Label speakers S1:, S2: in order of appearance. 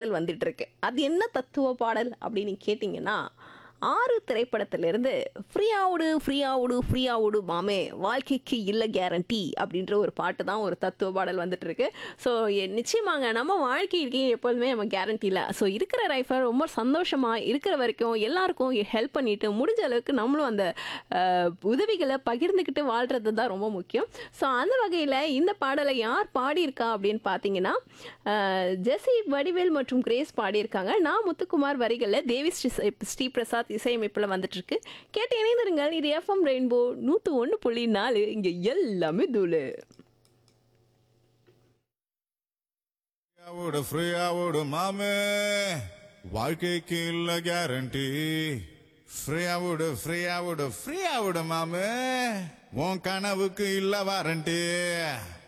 S1: பாடல் வந்துட்டு இருக்கு அது என்ன தத்துவ பாடல் அப்படின்னு கேட்டிங்கன்னா ஆறு திரைப்படத்திலிருந்து ஃப்ரீயாவுடு ஃப்ரீயாவுடு ஃப்ரீயாவுடு மாமே வாழ்க்கைக்கு இல்லை கேரண்டி அப்படின்ற ஒரு பாட்டு தான் ஒரு தத்துவ பாடல் வந்துட்டு இருக்கு ஸோ நிச்சயமாங்க நம்ம வாழ்க்கைக்கு எப்போதுமே நம்ம கேரண்டி இல்லை ஸோ இருக்கிற லைஃப்பை ரொம்ப சந்தோஷமாக இருக்கிற வரைக்கும் எல்லாருக்கும் ஹெல்ப் பண்ணிட்டு முடிஞ்ச அளவுக்கு நம்மளும் அந்த அஹ், உதவிகளை பகிர்ந்துக்கிட்டு வாழ்கிறது தான் ரொம்ப முக்கியம் ஸோ அந்த வகையில் இந்த பாடலை யார் பாடியிருக்கா அப்படின்னு பார்த்தீங்கன்னா அஹ், ஜெசி வடிவேல் மற்றும் கிரேஸ் பாடியிருக்காங்க நான் முத்துக்குமார் வரிகளில் தேவி ஸ்ரீ ஸ்ரீ பிரசாத் இசையமைப்பில் வந்துட்டு இருக்கு கேட்டு இணைந்திருங்கள் இது எஃப்எம் ரெயின்போ நூற்று ஒன்று புள்ளி நாலு இங்கே எல்லாமே தூளு
S2: ஃப்ரீயாவோடு ஃப்ரீயாவோடு மாமே வாழ்க்கைக்கு இல்ல கேரண்டி ஃப்ரீயாவோடு ஃப்ரீயாவோடு ஃப்ரீயாவோடு மாமே உன் கனவுக்கு இல்ல வாரண்டி